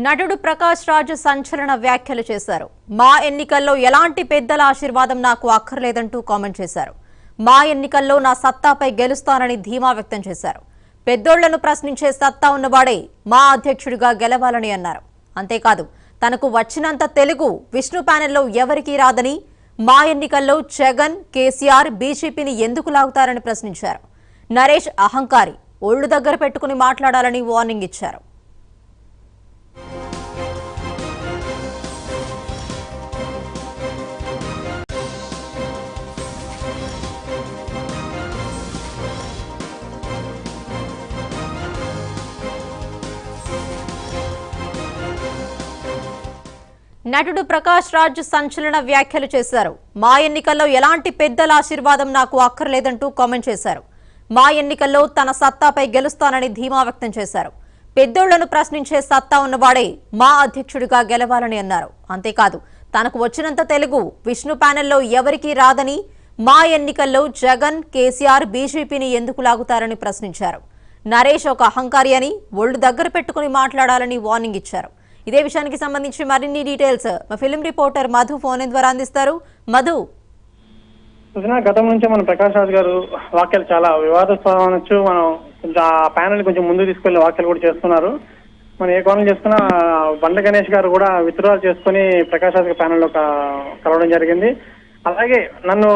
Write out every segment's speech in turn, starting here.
నటుడు ప్రకాష్ రాజ్ సంచలన వ్యాఖ్యలు చేశారు మా ఎన్నికల్లో ఎలాంటి పెద్దల ఆశీర్వాదం నాకు అక్కర్లేదంటూ కామెంట్ చేశారు మా ఎన్నికల్లో నా సత్తాపై గెలుస్తానని ధీమా వ్యక్తం చేశారు పెద్దోళ్లను ప్రశ్నించే సత్తా ఉన్నవాడే మా అధ్యక్షుడిగా గెలవాలని అన్నారు అంతేకాదు తనకు వచ్చినంత తెలుగు విష్ణు ప్యానెల్లో ఎవరికీ రాదని మా ఎన్నికల్లో జగన్ కేసీఆర్ బీజేపీని ఎందుకు లాగుతారని ప్రశ్నించారు నరేష్ అహంకారి ఒళ్ళు దగ్గర పెట్టుకుని మాట్లాడాలని వార్నింగ్ ఇచ్చారు నటుడు ప్రకాష్ రాజ్ సంచలన వ్యాఖ్యలు చేశారు మా ఎన్నికల్లో ఎలాంటి పెద్దల ఆశీర్వాదం నాకు అక్కర్లేదంటూ కామెంట్ చేశారు మా ఎన్నికల్లో తన సత్తాపై గెలుస్తానని ధీమా వ్యక్తం చేశారు పెద్దోళ్లను ప్రశ్నించే సత్తా ఉన్నవాడే మా అధ్యక్షుడిగా గెలవాలని అన్నారు అంతేకాదు తనకు వచ్చినంత తెలుగు విష్ణు ప్యానెల్లో ఎవరికీ రాదని మా ఎన్నికల్లో జగన్ కేసీఆర్ బీజేపీని ఎందుకు లాగుతారని ప్రశ్నించారు నరేష్ ఒక అహంకారి అని ఒళ్ళు దగ్గర పెట్టుకుని మాట్లాడాలని వార్నింగ్ ఇచ్చారు ఇదే విషయానికి సంబంధించి మరిన్ని డీటెయిల్స్ మా ఫిలిం రిపోర్టర్ మధు ఫోన్ ద్వారా అందిస్తారు మధు చూసినా గతం నుంచి మన ప్రకాష్ రాజ్ గారు వాక్యాలు చాలా వివాదాస్పదం అనొచ్చు మనం కొంచెం ఆ ప్యానల్ కొంచెం ముందు తీసుకెళ్లే వాక్యాలు కూడా చేస్తున్నారు మనం ఏ కోణం చేసుకున్నా బండ్ల గణేష్ గారు కూడా విత్డ్రాల్ చేసుకుని ప్రకాష్ రాజ్ ప్యానల్లో కలవడం జరిగింది అలాగే నన్ను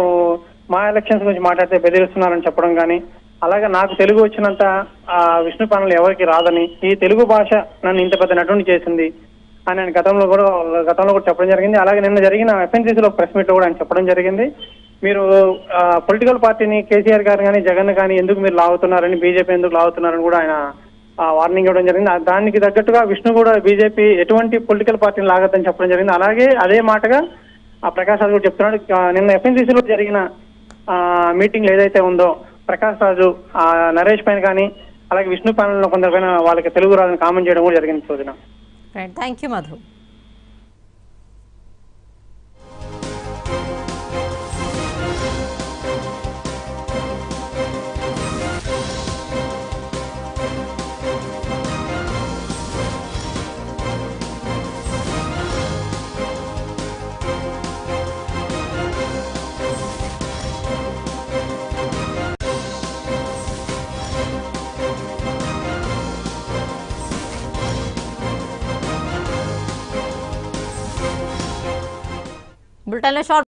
మా ఎలక్షన్స్ గురించి మాట్లాడితే బెదిరిస్తున్నారని చెప్పడం కానీ అలాగే నాకు తెలుగు వచ్చినంత ఆ విష్ణు ప్యానల్ ఎవరికి రాదని ఈ తెలుగు భాష నన్ను ఇంత పెద్ద నటుని చేసింది అని ఆయన గతంలో కూడా గతంలో కూడా చెప్పడం జరిగింది అలాగే నిన్న జరిగిన ఎఫ్ఎన్సీసీలో ప్రెస్ మీట్ లో కూడా ఆయన చెప్పడం జరిగింది మీరు పొలిటికల్ పార్టీని కేసీఆర్ గారు కానీ జగన్ కానీ ఎందుకు మీరు లాగుతున్నారని బీజేపీ ఎందుకు లాగుతున్నారని కూడా ఆయన వార్నింగ్ ఇవ్వడం జరిగింది ఆ దానికి తగ్గట్టుగా విష్ణు కూడా బీజేపీ ఎటువంటి పొలిటికల్ పార్టీని లాగద్దని చెప్పడం జరిగింది అలాగే అదే మాటగా ఆ ప్రకాష్ రాజు కూడా చెప్తున్నాడు ఆ, నిన్న ఎఫ్ఎన్సీసీలో జరిగిన మీటింగ్ ఏదైతే ఉందో ప్రకాష్ రాజు ఆ, నరేష్ పైన కానీ అలాగే విష్ణు ప్యానల్ కొందరు పైన వాళ్ళకి తెలుగు రాదని కామెంట్ చేయడం కూడా జరిగింది చూసిన థ్యాంక్ యూ మధు బులెటిన్లో షార్ట్